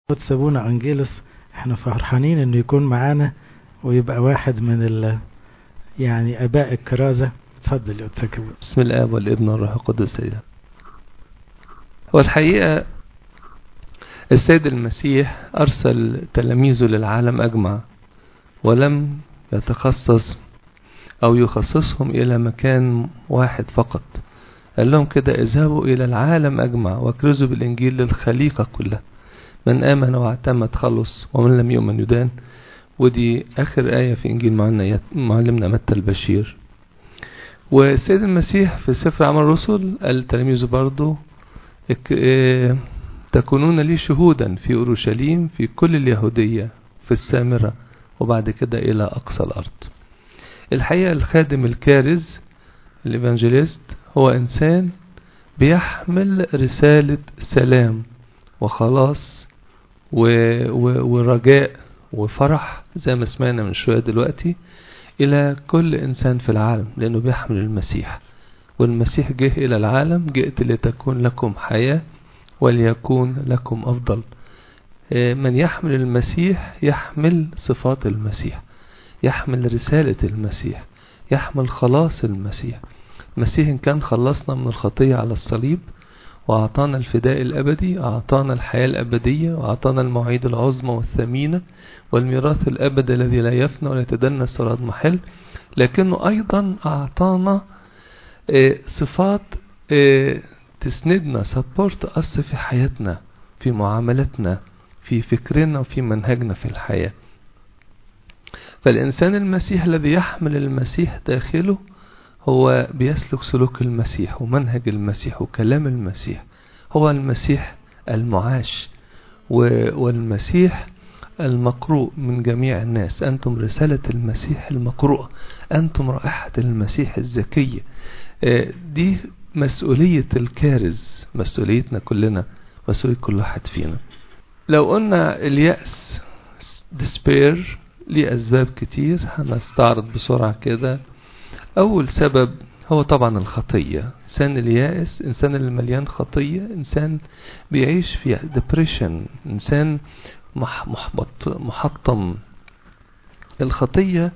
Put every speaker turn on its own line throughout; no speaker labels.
سابونا أنجيلوس احنا فرحانين انه يكون معانا ويبقى واحد من ال يعني اباء الكرازة اتفضل يا أستاذ
بسم الآب والابن والروح القدس إله والحقيقة السيد المسيح أرسل تلاميذه للعالم أجمع ولم يتخصص أو يخصصهم إلى مكان واحد فقط قال لهم كده اذهبوا إلى العالم أجمع واكرزوا بالإنجيل للخليقة كلها من آمن واعتمد خلص ومن لم يؤمن يدان ودي آخر آية في إنجيل معلمنا متى البشير والسيد المسيح في سفر عمل الرسل قال تلاميذه برضه تكونون لي شهودا في أورشليم في كل اليهودية في السامرة وبعد كده إلى أقصى الأرض الحقيقة الخادم الكارز الإيفانجيليست هو إنسان بيحمل رسالة سلام وخلاص و... و... ورجاء وفرح زي ما سمعنا من شوية دلوقتي إلى كل إنسان في العالم لأنه بيحمل المسيح والمسيح جه إلى العالم جئت لتكون لكم حياة وليكون لكم أفضل من يحمل المسيح يحمل صفات المسيح يحمل رسالة المسيح يحمل خلاص المسيح المسيح إن كان خلصنا من الخطية على الصليب وأعطانا الفداء الأبدي أعطانا الحياة الأبدية وأعطانا المواعيد العظمى والثمينة والميراث الأبدي الذي لا يفنى ولا يتدنس ولا محل لكنه أيضا أعطانا صفات تسندنا سبورت أس في حياتنا في معاملتنا في فكرنا وفي منهجنا في الحياة فالإنسان المسيح الذي يحمل المسيح داخله هو بيسلك سلوك المسيح ومنهج المسيح وكلام المسيح هو المسيح المعاش والمسيح المقروء من جميع الناس أنتم رسالة المسيح المقروءة أنتم رائحة المسيح الزكية دي مسؤولية الكارز مسؤوليتنا كلنا مسؤولية كل واحد فينا لو قلنا اليأس despair ليه أسباب كتير هنستعرض بسرعة كده أول سبب هو طبعا الخطية إنسان اليائس إنسان المليان خطية إنسان بيعيش في depression إنسان محبط محطم الخطية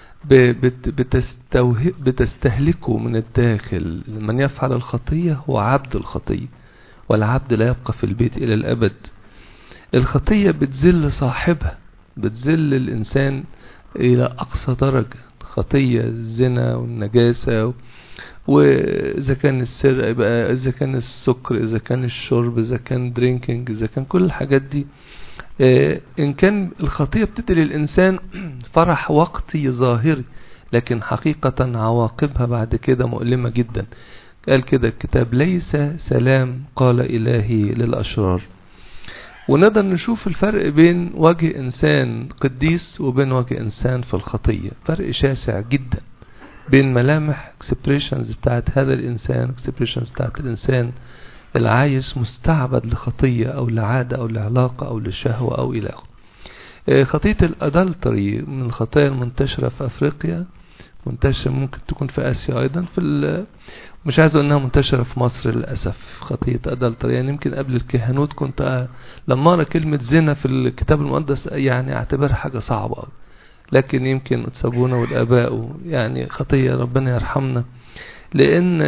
بتستهلكه من الداخل من يفعل الخطية هو عبد الخطية والعبد لا يبقى في البيت إلى الأبد الخطية بتذل صاحبها بتذل الإنسان إلى أقصى درجة خطية الزنا والنجاسة وإذا كان السرقة يبقى إذا كان السكر إذا كان الشرب إذا كان درينكينج إذا كان كل الحاجات دي إن كان الخطية بتدي للإنسان فرح وقتي ظاهري لكن حقيقة عواقبها بعد كده مؤلمة جدا قال كده الكتاب ليس سلام قال إلهي للأشرار ونقدر نشوف الفرق بين وجه إنسان قديس وبين وجه إنسان في الخطية فرق شاسع جدا بين ملامح expressions بتاعت هذا الإنسان expressions بتاعت الإنسان العايش مستعبد لخطية أو لعادة أو لعلاقة أو لشهوة أو إلى آخره خطية الأدلتري من الخطايا المنتشرة في أفريقيا منتشرة ممكن تكون في آسيا أيضا في مش عايز أقول إنها منتشرة في مصر للأسف خطية أدلتري يعني يمكن قبل الكهنوت كنت لما أقرأ كلمة زنا في الكتاب المقدس يعني أعتبرها حاجة صعبة أوي لكن يمكن سابونا والآباء يعني خطية ربنا يرحمنا لأن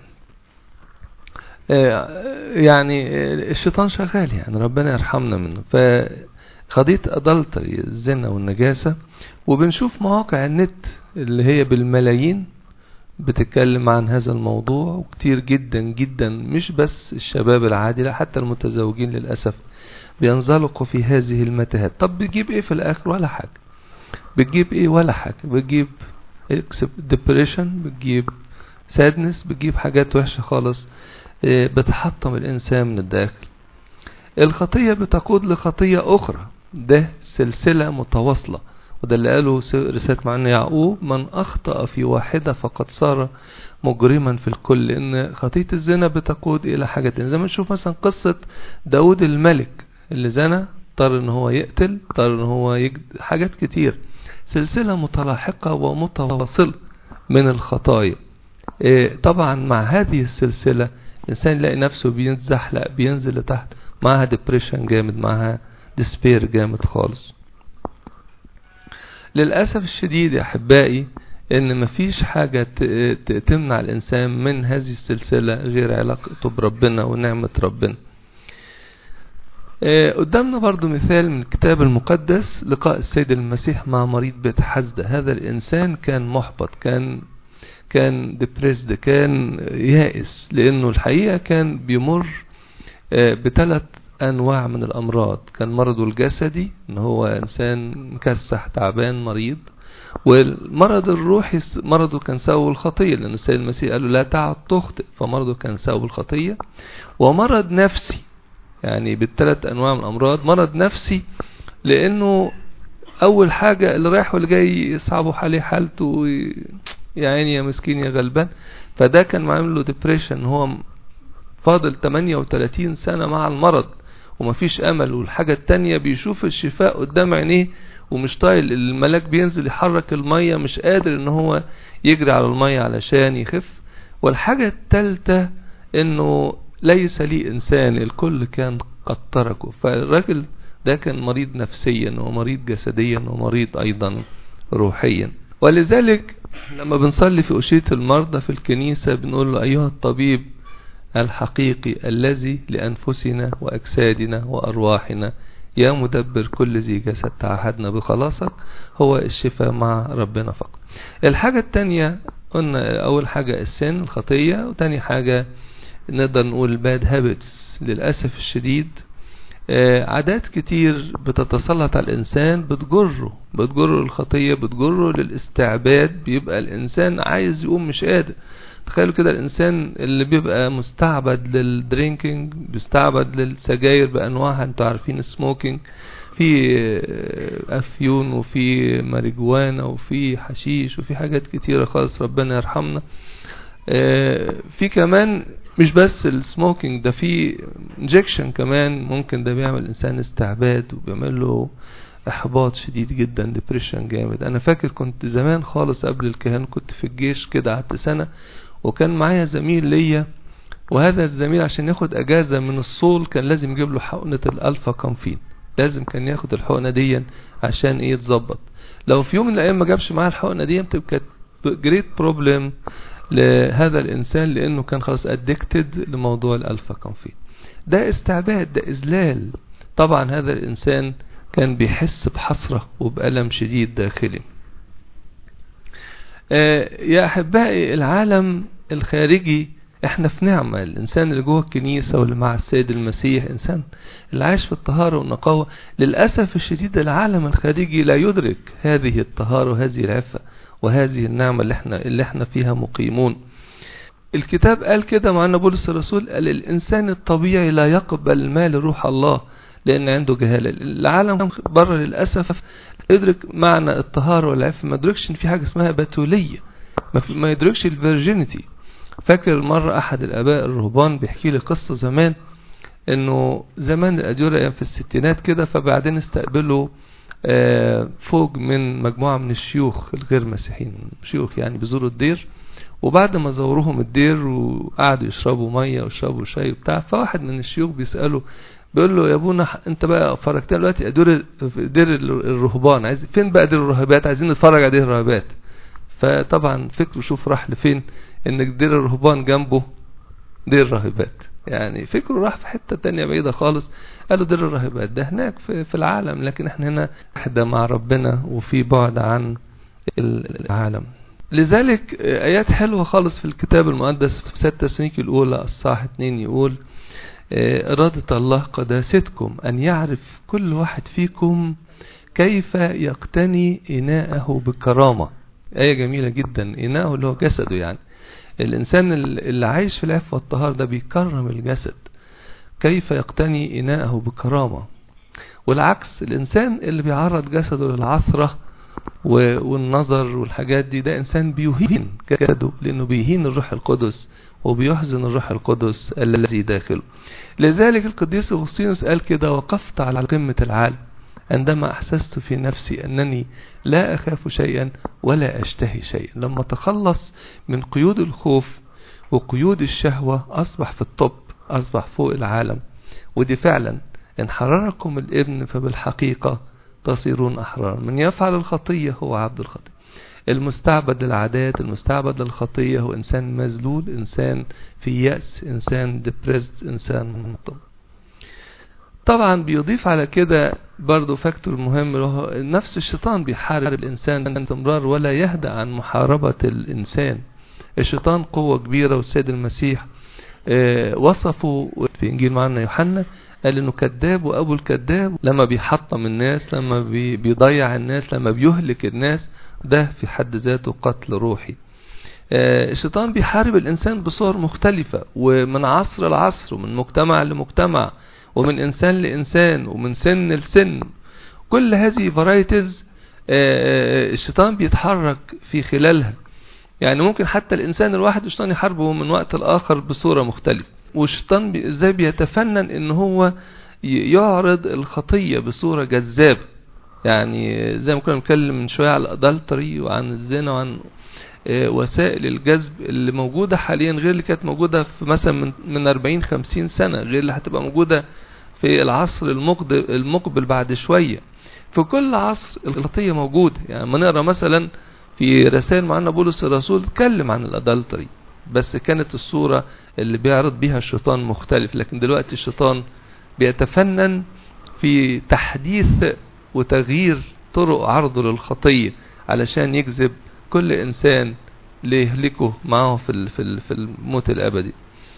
يعني الشيطان شغال يعني ربنا يرحمنا منه فقضية أدلتري الزنا والنجاسة وبنشوف مواقع النت اللي هي بالملايين بتتكلم عن هذا الموضوع وكتير جدا جدا مش بس الشباب العادي لا حتى المتزوجين للأسف بينزلقوا في هذه المتاهات طب بتجيب ايه في الآخر ولا حاجة بتجيب ايه ولا حاجة بتجيب depression بتجيب sadness بتجيب حاجات وحشة خالص بتحطم الإنسان من الداخل الخطية بتقود لخطية أخرى ده سلسلة متواصلة وده اللي قاله رسالة معنا يعقوب من أخطأ في واحدة فقد صار مجرما في الكل لأن خطية الزنا بتقود إلى حاجة زي ما نشوف مثلا قصة داود الملك اللي زنى اضطر ان هو يقتل اضطر ان هو يجد حاجات كتير سلسلة متلاحقة ومتواصلة من الخطايا طبعا مع هذه السلسلة الإنسان يلاقي نفسه بينزحلق بينزل لتحت معها ديبريشن جامد معها ديسبير جامد خالص للأسف الشديد يا أحبائي ان مفيش حاجة تمنع الانسان من هذه السلسلة غير علاقته بربنا ونعمة ربنا قدامنا برضو مثال من الكتاب المقدس لقاء السيد المسيح مع مريض بيت حزدة هذا الانسان كان محبط كان كان ديبريسد كان يائس لانه الحقيقة كان بيمر بثلاث انواع من الامراض كان مرضه الجسدي ان هو انسان مكسح تعبان مريض والمرض الروحي مرضه كان سبب الخطية لأن السيد المسيح قال له لا تعد تخطئ فمرضه كان سبب الخطية ومرض نفسي يعني بالثلاث أنواع من الأمراض مرض نفسي لأنه أول حاجة اللي رايح واللي جاي يصعبوا عليه حالته يا عيني يا مسكين يا غلبان فده كان عامل له ديبريشن هو فاضل 38 سنة مع المرض ومفيش أمل والحاجة التانية بيشوف الشفاء قدام عينيه ومش طايل الملاك بينزل يحرك المية مش قادر ان هو يجري على المية علشان يخف والحاجة التالتة انه ليس لي انسان الكل كان قد تركه فالراجل ده كان مريض نفسيا ومريض جسديا ومريض ايضا روحيا ولذلك لما بنصلي في أشية المرضى في الكنيسة بنقول له أيها الطبيب الحقيقي الذي لأنفسنا وأجسادنا وأرواحنا يا مدبر كل ذي جسد تعهدنا بخلاصك هو الشفاء مع ربنا فقط الحاجة التانية قلنا أول حاجة السن الخطية وتاني حاجة نقدر نقول bad habits للأسف الشديد عادات كتير بتتسلط على الإنسان بتجره بتجره الخطية بتجره للاستعباد بيبقى الإنسان عايز يقوم مش قادر تخيلوا كده الانسان اللي بيبقى مستعبد للدرينكينج بيستعبد للسجاير بانواعها انتوا عارفين السموكينج في افيون وفي ماريجوانا وفي حشيش وفي حاجات كتيرة خالص ربنا يرحمنا في كمان مش بس السموكينج ده في انجكشن كمان ممكن ده بيعمل الانسان استعباد وبيعمل له احباط شديد جدا ديبريشن جامد انا فاكر كنت زمان خالص قبل الكهان كنت في الجيش كده قعدت سنة وكان معايا زميل ليا وهذا الزميل عشان ياخد اجازة من الصول كان لازم يجيب له حقنة الالفا كامفين لازم كان ياخد الحقنة دي عشان ايه يتظبط لو في يوم من الايام ما جابش معاه الحقنة دي بتبقى جريت بروبلم لهذا الانسان لانه كان خلاص ادكتد لموضوع الالفا كامفين ده استعباد ده اذلال طبعا هذا الانسان كان بيحس بحسرة وبألم شديد داخلي يا أحبائي العالم الخارجي احنا في نعمة الإنسان اللي جوه الكنيسة واللي مع السيد المسيح إنسان اللي عايش في الطهارة والنقاوة للأسف الشديد العالم الخارجي لا يدرك هذه الطهارة وهذه العفة وهذه النعمة اللي احنا, اللي احنا فيها مقيمون الكتاب قال كده مع أن بولس الرسول قال الإنسان الطبيعي لا يقبل مال روح الله لأن عنده جهالة العالم بره للأسف يدرك معنى الطهارة والعفة ما يدركش ان في حاجة اسمها بتولية ما يدركش الفيرجينيتي فاكر مرة أحد الآباء الرهبان بيحكي لي قصة زمان انه زمان الأديرة ايام في الستينات كده فبعدين استقبلوا فوق من مجموعة من الشيوخ الغير مسيحيين شيوخ يعني بيزوروا الدير وبعد ما زوروهم الدير وقعدوا يشربوا مية ويشربوا شاي وبتاع فواحد من الشيوخ بيسأله بيقول له يا ابونا انت بقى فرجتنا دلوقتي دير دير الرهبان عايز فين بقى دير الراهبات عايزين نتفرج على دير الراهبات فطبعا فكره شوف راح لفين ان دير الرهبان جنبه دير الراهبات يعني فكره راح في حتة تانية بعيدة خالص قالوا دير الراهبات ده هناك في, في العالم لكن احنا هنا وحدة مع ربنا وفي بعد عن العالم لذلك ايات حلوة خالص في الكتاب المقدس في ستة تسنيك الاولى الصح اتنين يقول إرادة الله قداستكم أن يعرف كل واحد فيكم كيف يقتني إناءه بكرامة آية جميلة جدا إناءه اللي هو جسده يعني الإنسان اللي عايش في العفة والطهار ده بيكرم الجسد كيف يقتني إناءه بكرامة والعكس الإنسان اللي بيعرض جسده للعثرة والنظر والحاجات دي ده إنسان بيهين جسده لأنه بيهين الروح القدس وبيحزن الروح القدس الذي داخله لذلك القديس أغسطينوس قال كده وقفت على قمة العالم عندما أحسست في نفسي أنني لا أخاف شيئا ولا أشتهي شيئا لما تخلص من قيود الخوف وقيود الشهوة أصبح في الطب أصبح فوق العالم ودي فعلا إن حرركم الابن فبالحقيقة تصيرون أحرار من يفعل الخطية هو عبد الخطية المستعبد للعادات المستعبد للخطية هو إنسان مذلول إنسان في يأس إنسان depressed إنسان منطم طبعا بيضيف على كده برضو فاكتور مهم هو نفس الشيطان بيحارب الإنسان باستمرار ولا يهدأ عن محاربة الإنسان الشيطان قوة كبيرة والسيد المسيح اه وصفه في إنجيل معنا يوحنا قال إنه كذاب وأبو الكذاب لما بيحطم الناس لما بي بيضيع الناس لما بيهلك الناس ده في حد ذاته قتل روحي اه الشيطان بيحارب الإنسان بصور مختلفة ومن عصر لعصر ومن مجتمع لمجتمع ومن إنسان لإنسان ومن سن لسن كل هذه فرايتيز الشيطان بيتحرك في خلالها يعني ممكن حتى الإنسان الواحد الشيطان يحاربه من وقت الآخر بصورة مختلفة والشيطان بي ازاي بيتفنن ان هو يعرض الخطية بصورة جذابة يعني زي ما كنا بنتكلم من شوية على الادلتري وعن الزنا وعن وسائل الجذب اللي موجودة حاليا غير اللي كانت موجودة في مثلا من, من 40 50 سنة غير اللي هتبقى موجودة في العصر المقبل بعد شوية في كل عصر الخطية موجودة يعني ما نقرأ مثلا في رسائل معنا بولس الرسول اتكلم عن الادلتري بس كانت الصورة اللي بيعرض بيها الشيطان مختلف لكن دلوقتي الشيطان بيتفنن في تحديث وتغيير طرق عرضه للخطية علشان يجذب كل إنسان ليهلكه معه في في الموت الأبدي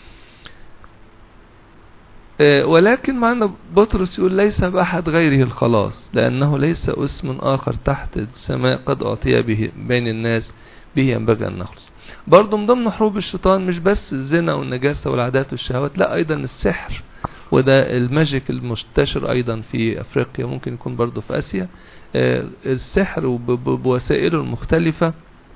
ولكن معنا بطرس يقول ليس بأحد غيره الخلاص لأنه ليس اسم آخر تحت السماء قد أعطي به بين الناس به ينبغي أن نخلص برضه من ضمن حروب الشيطان مش بس الزنا والنجاسة والعادات والشهوات لا أيضا السحر وده الماجيك المنتشر أيضا في أفريقيا ممكن يكون برضه في آسيا السحر بوسائله المختلفة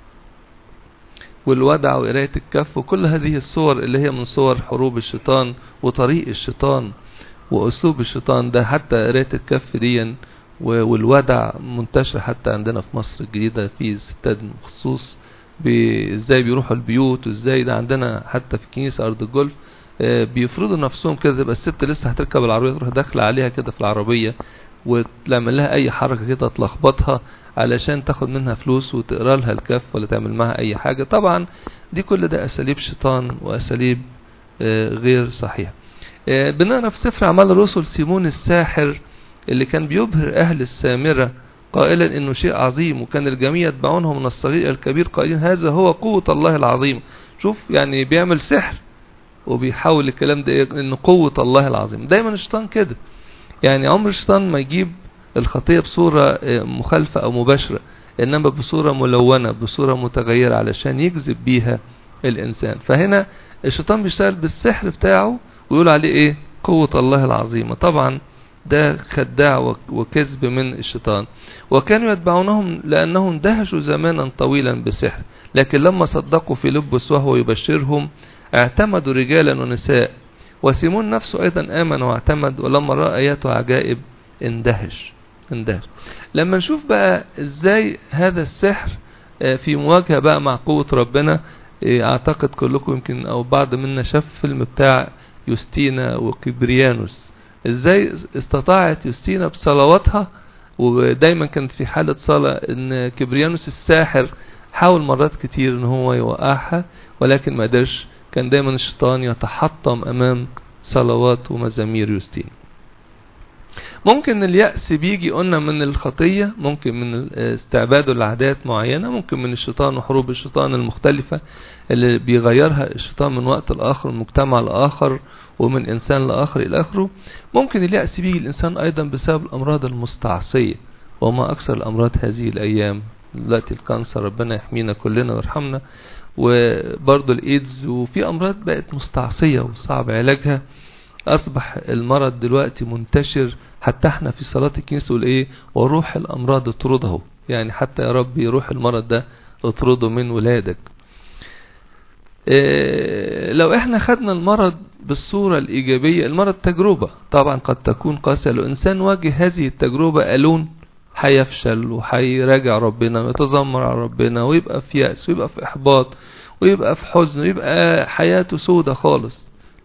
والودع وقراية الكف وكل هذه الصور اللي هي من صور حروب الشيطان وطريق الشيطان وأسلوب الشيطان ده حتى قراية الكف دي والودع منتشر حتى عندنا في مصر الجديدة في ستات مخصوص ازاي بيروحوا البيوت وازاي ده عندنا حتى في كنيسة أرض الجولف بيفرضوا نفسهم كده تبقى الست لسه هتركب العربية تروح داخلة عليها كده في العربية وتعمل لها أي حركة كده تلخبطها علشان تاخد منها فلوس وتقرا لها الكف ولا تعمل معها أي حاجة طبعا دي كل ده أساليب شيطان وأساليب غير صحيحة بنقرا في سفر أعمال الرسل سيمون الساحر اللي كان بيبهر أهل السامرة قائلا انه شيء عظيم وكان الجميع يتبعونه من الصغير الى الكبير قائلين هذا هو قوة الله العظيم شوف يعني بيعمل سحر وبيحاول الكلام ده انه قوة الله العظيم دايما الشيطان كده يعني عمر الشيطان ما يجيب الخطية بصورة مخالفة او مباشرة انما بصورة ملونة بصورة متغيرة علشان يجذب بيها الانسان فهنا الشيطان بيشتغل بالسحر بتاعه ويقول عليه ايه قوة الله العظيمة طبعا ده خداع وكذب من الشيطان وكانوا يتبعونهم لأنهم اندهشوا زمانا طويلا بسحر لكن لما صدقوا في لبس وهو يبشرهم اعتمدوا رجالا ونساء وسيمون نفسه أيضا آمن واعتمد ولما رأى آيات وعجائب اندهش اندهش لما نشوف بقى ازاي هذا السحر في مواجهة بقى مع قوة ربنا اعتقد كلكم يمكن او بعض منا شاف فيلم بتاع يوستينا وكبريانوس ازاي استطاعت يوستينا بصلواتها ودايما كانت في حالة صلاة ان كبريانوس الساحر حاول مرات كتير ان هو يوقعها ولكن ما قدرش كان دايما الشيطان يتحطم امام صلوات ومزامير يوستينا ممكن اليأس بيجي قلنا من الخطية ممكن من استعباده لعادات معينة ممكن من الشيطان وحروب الشيطان المختلفة اللي بيغيرها الشيطان من وقت لآخر من مجتمع لآخر ومن إنسان لآخر إلى آخره ممكن اليأس بيجي الإنسان أيضا بسبب الأمراض المستعصية وما أكثر الأمراض هذه الأيام دلوقتي الكانسر ربنا يحمينا كلنا ويرحمنا وبرضه الإيدز وفي أمراض بقت مستعصية وصعب علاجها أصبح المرض دلوقتي منتشر حتى احنا في صلاة الكنيسة يقول ايه وروح الأمراض اطرده يعني حتى يا رب يروح المرض ده اطرده من ولادك إيه لو احنا خدنا المرض بالصورة الإيجابية المرض تجربة طبعا قد تكون قاسية لو إنسان واجه هذه التجربة ألون هيفشل وهيراجع ربنا ويتذمر على ربنا ويبقى في يأس ويبقى في إحباط ويبقى في حزن ويبقى حياته سودة خالص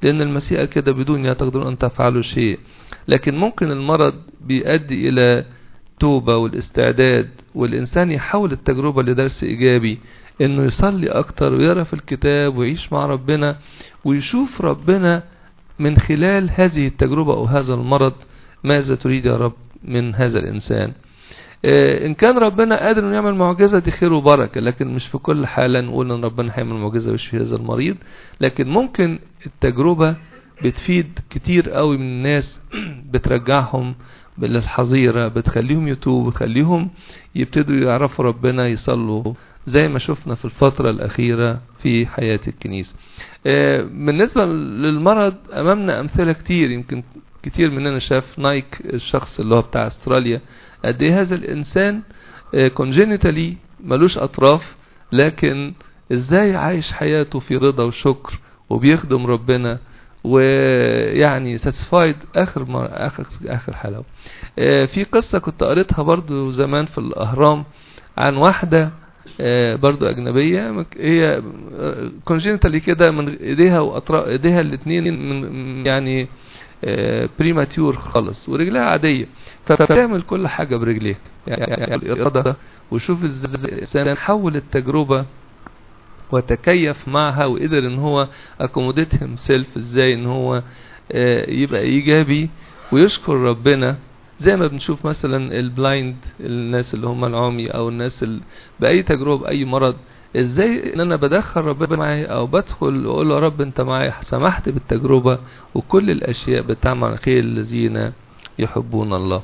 لأن المسيح قال كده بدون لا تقدرون أن تفعلوا شيء لكن ممكن المرض بيؤدي إلى توبة والاستعداد والإنسان يحول التجربة لدرس إيجابي إنه يصلي أكتر ويقرأ في الكتاب ويعيش مع ربنا ويشوف ربنا من خلال هذه التجربة أو هذا المرض ماذا تريد يا رب من هذا الإنسان إن كان ربنا قادر انه يعمل معجزة دي خير وبركة لكن مش في كل حالة نقول ان ربنا هيعمل معجزة ويشفي هذا المريض لكن ممكن التجربة بتفيد كتير قوي من الناس بترجعهم للحظيرة بتخليهم يتوبوا بتخليهم يبتدوا يعرفوا ربنا يصلوا زي ما شفنا في الفترة الأخيرة في حياة الكنيسة بالنسبة للمرض أمامنا أمثلة كتير يمكن كتير مننا شاف نايك الشخص اللي هو بتاع استراليا قد ايه هذا الانسان كونجينيتالي ملوش اطراف لكن ازاي عايش حياته في رضا وشكر وبيخدم ربنا ويعني ساتسفايد اخر مر... اخر اخر حلاوه في قصه كنت قريتها برضو زمان في الاهرام عن واحده برضو اجنبيه هي كونجينيتالي كده من ايديها واطراف ايديها الاثنين من يعني بريماتيور خالص ورجلها عادية فبتعمل كل حاجة برجليها يعني الإرادة وشوف ازاي الإنسان حول التجربة وتكيف معها وقدر ان هو accommodate himself ازاي ان هو يبقى ايجابي ويشكر ربنا زي ما بنشوف مثلا البلايند الناس اللي هم العمي او الناس اللي بأي تجربة بأي مرض ازاي ان انا بدخل ربنا معايا او بدخل واقول له يا رب انت معايا سمحت بالتجربة وكل الاشياء بتعمل خير الذين يحبون الله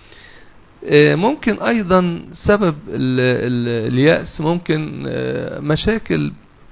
ممكن ايضا سبب ال ال اليأس ممكن مشاكل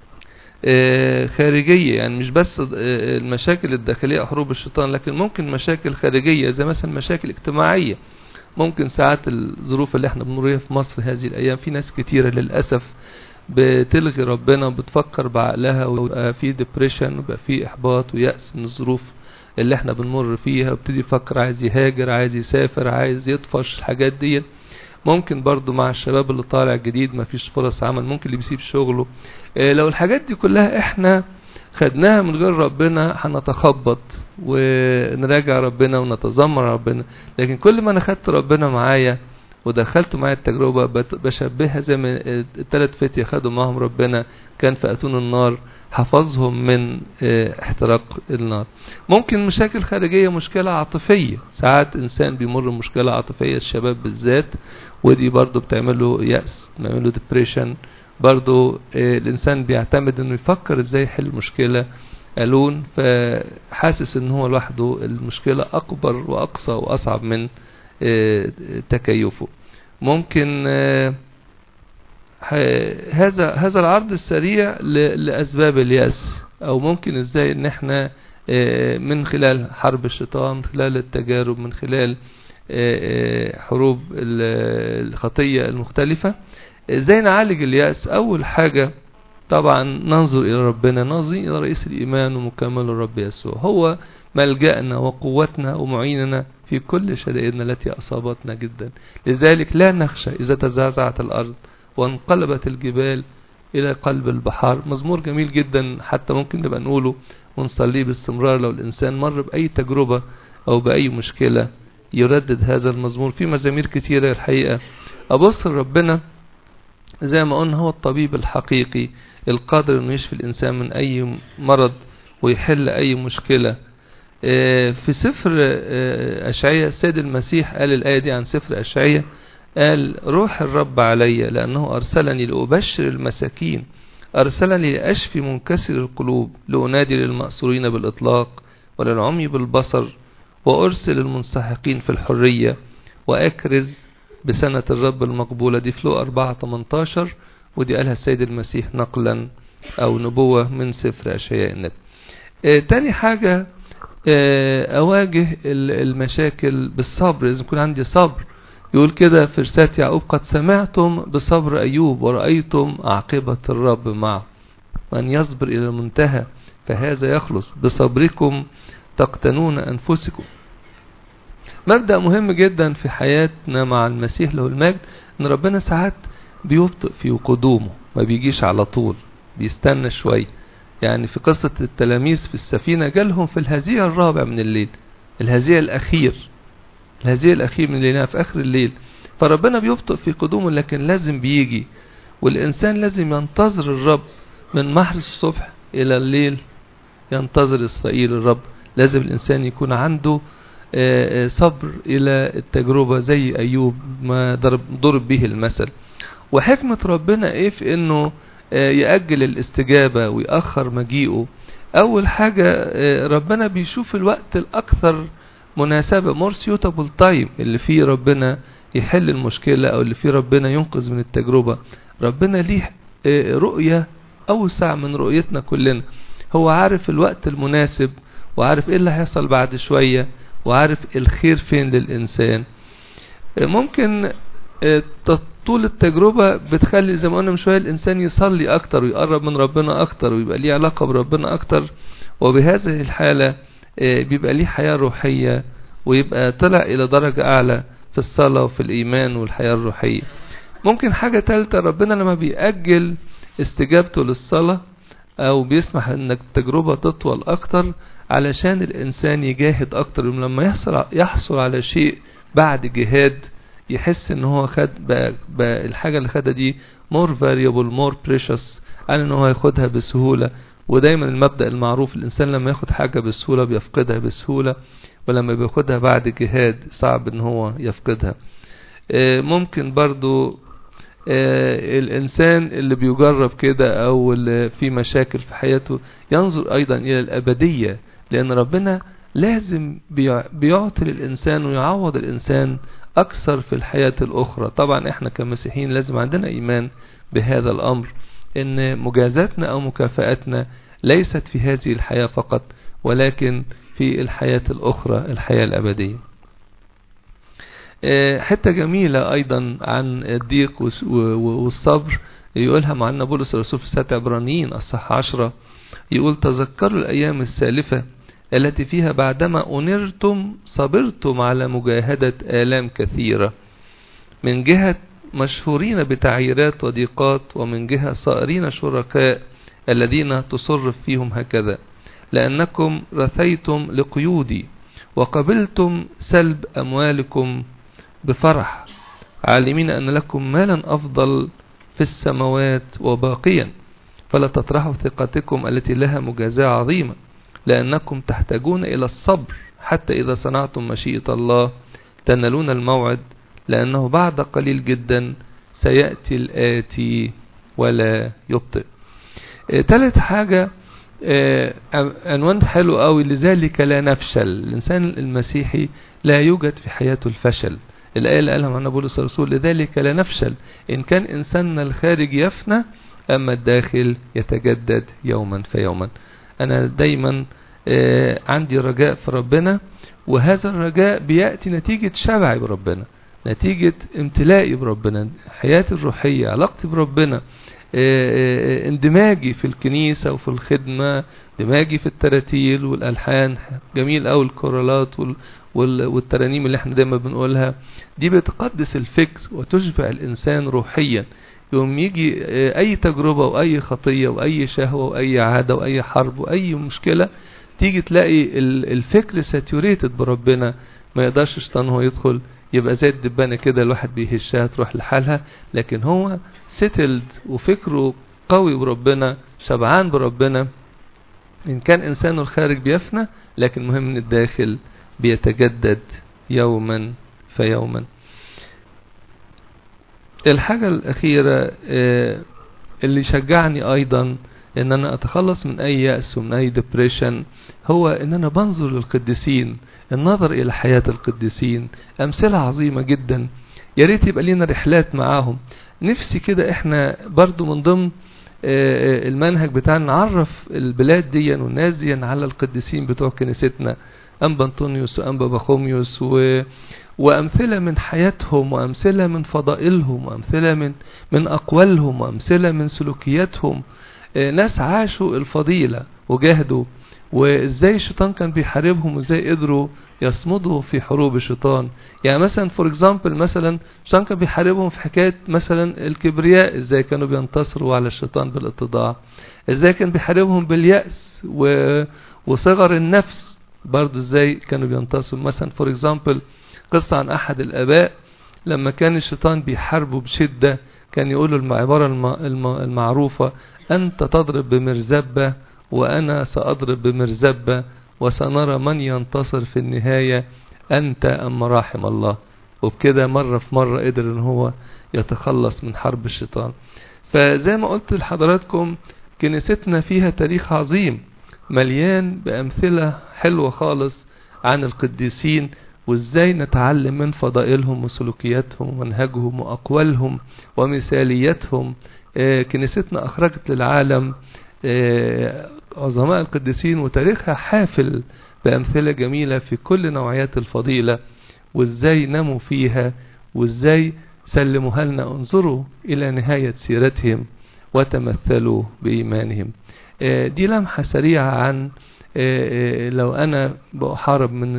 خارجية يعني مش بس المشاكل الداخلية حروب الشيطان لكن ممكن مشاكل خارجية زي مثلا مشاكل اجتماعية ممكن ساعات الظروف اللي احنا بنمرها في مصر هذه الايام في ناس كتيرة للأسف بتلغي ربنا وبتفكر بعقلها ويبقى في ديبريشن ويبقى في احباط ويأس من الظروف اللي احنا بنمر فيها وابتدي يفكر عايز يهاجر عايز يسافر عايز يطفش الحاجات دي ممكن برضو مع الشباب اللي طالع جديد ما فيش فرص عمل ممكن اللي بيسيب شغله اه لو الحاجات دي كلها احنا خدناها من غير ربنا هنتخبط ونراجع ربنا ونتذمر ربنا لكن كل ما انا خدت ربنا معايا ودخلت معايا التجربة بشبهها زي ما الثلاث فتية خدوا معهم ربنا كان في أتون النار حفظهم من احتراق النار ممكن مشاكل خارجية مشكلة عاطفية ساعات إنسان بيمر مشكلة عاطفية الشباب بالذات ودي برضو بتعمله يأس بتعمله ديبريشن برضو الإنسان بيعتمد إنه يفكر إزاي يحل مشكلة ألون فحاسس إن هو لوحده المشكلة أكبر وأقصى وأصعب من تكيفه ممكن هذا هذا العرض السريع لأسباب اليأس أو ممكن إزاي إن إحنا من خلال حرب الشيطان من خلال التجارب من خلال حروب الخطية المختلفة إزاي نعالج اليأس أول حاجة طبعا ننظر إلى ربنا ننظر إلى رئيس الإيمان ومكمل الرب يسوع هو ملجأنا وقوتنا ومعيننا في كل شدائدنا التي أصابتنا جدا لذلك لا نخشى إذا تزعزعت الأرض وانقلبت الجبال إلى قلب البحار مزمور جميل جدا حتى ممكن نبقى نقوله ونصليه باستمرار لو الإنسان مر بأي تجربة أو بأي مشكلة يردد هذا المزمور في مزامير كتيرة الحقيقة أبص لربنا زي ما قلنا هو الطبيب الحقيقي القادر انه يشفي الانسان من اي مرض ويحل اي مشكلة في سفر اشعية السيد المسيح قال الاية دي عن سفر اشعية قال روح الرب علي لانه ارسلني لابشر المساكين ارسلني لاشفي منكسر القلوب لانادي للمأسورين بالاطلاق وللعمي بالبصر وارسل المنسحقين في الحرية واكرز بسنة الرب المقبولة دي في لو 4 18 ودي قالها السيد المسيح نقلا او نبوة من سفر اشعياء النبي اه تاني حاجة اه اواجه المشاكل بالصبر لازم يكون عندي صبر يقول كده في رسالة يعقوب قد سمعتم بصبر ايوب ورأيتم عاقبة الرب معه من يصبر الى المنتهى فهذا يخلص بصبركم تقتنون انفسكم مبدأ مهم جدا في حياتنا مع المسيح له المجد ان ربنا ساعات بيبطئ في قدومه ما بيجيش على طول بيستنى شوية يعني في قصة التلاميذ في السفينة جالهم في الهزيع الرابع من الليل الهزيع الأخير الهزيع الأخير من الليل في آخر الليل فربنا بيبطئ في قدومه لكن لازم بيجي والإنسان لازم ينتظر الرب من محر الصبح إلى الليل ينتظر إسرائيل الرب لازم الإنسان يكون عنده صبر إلى التجربة زي أيوب ما ضرب, ضرب به المثل وحكمة ربنا إيه في إنه يأجل الاستجابة ويأخر مجيئه أول حاجة ربنا بيشوف الوقت الأكثر مناسبة more suitable time اللي فيه ربنا يحل المشكلة أو اللي فيه ربنا ينقذ من التجربة ربنا ليه رؤية أوسع من رؤيتنا كلنا هو عارف الوقت المناسب وعارف إيه اللي هيحصل بعد شوية وعارف الخير فين للإنسان ممكن طول التجربة بتخلي زي ما قلنا من شوية الإنسان يصلي أكتر ويقرب من ربنا أكتر ويبقى ليه علاقة بربنا أكتر وبهذه الحالة بيبقى ليه حياة روحية ويبقى طلع إلى درجة أعلى في الصلاة وفي الإيمان والحياة الروحية ممكن حاجة تالتة ربنا لما بيأجل استجابته للصلاة أو بيسمح إن التجربة تطول أكتر علشان الإنسان يجاهد أكتر لما يحصل يحصل على شيء بعد جهاد يحس ان هو خد بقى, بقى الحاجة اللي خدها دي more variable more precious عن ان هو ياخدها بسهولة ودايما المبدأ المعروف الانسان لما ياخد حاجة بسهولة بيفقدها بسهولة ولما بياخدها بعد جهاد صعب ان هو يفقدها ممكن برضو الانسان اللي بيجرب كده او اللي في مشاكل في حياته ينظر ايضا الى الابدية لان ربنا لازم بيعطي للإنسان ويعوض الإنسان أكثر في الحياة الأخرى طبعا إحنا كمسيحيين لازم عندنا إيمان بهذا الأمر إن مجازاتنا أو مكافأتنا ليست في هذه الحياة فقط ولكن في الحياة الأخرى الحياة الأبدية حتة جميلة أيضا عن الضيق والصبر يقولها معنا بولس الرسول في سات عبرانيين الصح عشرة يقول تذكروا الأيام السالفة التي فيها بعدما أنرتم صبرتم على مجاهدة آلام كثيرة من جهة مشهورين بتعييرات وضيقات ومن جهة صائرين شركاء الذين تصرف فيهم هكذا لأنكم رثيتم لقيودي وقبلتم سلب أموالكم بفرح عالمين أن لكم مالا أفضل في السماوات وباقيا فلا تطرحوا ثقتكم التي لها مجازاة عظيمة لأنكم تحتاجون إلى الصبر حتى إذا صنعتم مشيئة الله تنالون الموعد لأنه بعد قليل جدا سيأتي الآتي ولا يبطئ ثالث حاجة عنوان حلو قوي لذلك لا نفشل الإنسان المسيحي لا يوجد في حياته الفشل الآية اللي قالها معنا بولس الرسول لذلك لا نفشل إن كان إنساننا الخارج يفنى أما الداخل يتجدد يوما فيوما أنا دايما عندي رجاء في ربنا وهذا الرجاء بيأتي نتيجة شبعي بربنا نتيجة امتلائي بربنا حياتي الروحية علاقتي بربنا اندماجي في الكنيسة وفي الخدمة اندماجي في التراتيل والألحان جميل أوي الكورالات والترانيم اللي احنا دايما بنقولها دي بتقدس الفكر وتشبع الإنسان روحيا يوم يجي أي تجربة وأي خطية وأي شهوة وأي عادة وأي حرب وأي مشكلة تيجي تلاقي الفكر ساتوريتد بربنا ما يقدرش الشيطان هو يدخل يبقى زي الدبانة كده الواحد بيهشها تروح لحالها لكن هو سيتلد وفكره قوي بربنا شبعان بربنا إن كان إنسانه الخارج بيفنى لكن مهم من الداخل بيتجدد يوما فيوما الحاجة الأخيرة اللي شجعني أيضا ان انا اتخلص من اي يأس ومن اي ديبريشن هو ان انا بنظر للقديسين النظر الى حياة القديسين امثلة عظيمة جدا يا ريت يبقى لنا رحلات معاهم نفسي كده احنا برضو من ضمن المنهج بتاعنا نعرف البلاد دي والناس دي على القديسين بتوع كنيستنا أنبا أنطونيوس وأنبا بخوميوس و... وأمثلة من حياتهم وأمثلة من فضائلهم وأمثلة من من أقوالهم وأمثلة من سلوكياتهم ناس عاشوا الفضيلة وجاهدوا وازاي الشيطان كان بيحاربهم وازاي قدروا يصمدوا في حروب الشيطان يعني مثلا فور اكزامبل مثلا الشيطان كان بيحاربهم في حكايه مثلا الكبرياء ازاي كانوا بينتصروا على الشيطان بالاتضاع ازاي كان بيحاربهم باليأس و... وصغر النفس برضه ازاي كانوا بينتصروا مثلا فور اكزامبل قصة عن احد الاباء لما كان الشيطان بيحاربه بشدة كان يقول له العبارة الم... الم... المعروفة انت تضرب بمرزبة وانا ساضرب بمرزبة وسنرى من ينتصر في النهاية انت ام رحم الله وبكده مرة في مرة قدر ان هو يتخلص من حرب الشيطان فزي ما قلت لحضراتكم كنيستنا فيها تاريخ عظيم مليان بأمثلة حلوة خالص عن القديسين وازاي نتعلم من فضائلهم وسلوكياتهم ومنهجهم وأقوالهم ومثاليتهم آه كنيستنا أخرجت للعالم آه عظماء القديسين وتاريخها حافل بأمثلة جميلة في كل نوعيات الفضيلة وازاي نموا فيها وازاي سلموها لنا انظروا إلى نهاية سيرتهم وتمثلوا بإيمانهم دي لمحة سريعة عن لو أنا بحارب من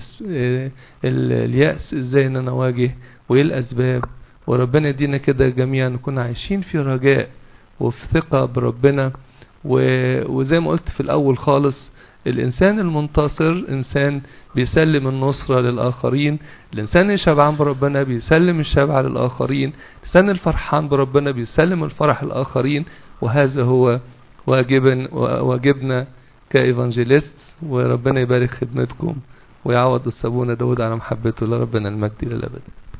اليأس إزاي أن أنا أواجه وإيه الأسباب وربنا يدينا كده جميعا نكون عايشين في رجاء وفي ثقة بربنا وزي ما قلت في الأول خالص الإنسان المنتصر إنسان بيسلم النصرة للآخرين الإنسان الشبعان بربنا بيسلم الشبع للآخرين الإنسان الفرحان بربنا بيسلم الفرح للآخرين وهذا هو واجبا واجبنا كإيفانجيليست وربنا يبارك خدمتكم ويعوض الصابونة داود على محبته لربنا المجد إلى الأبد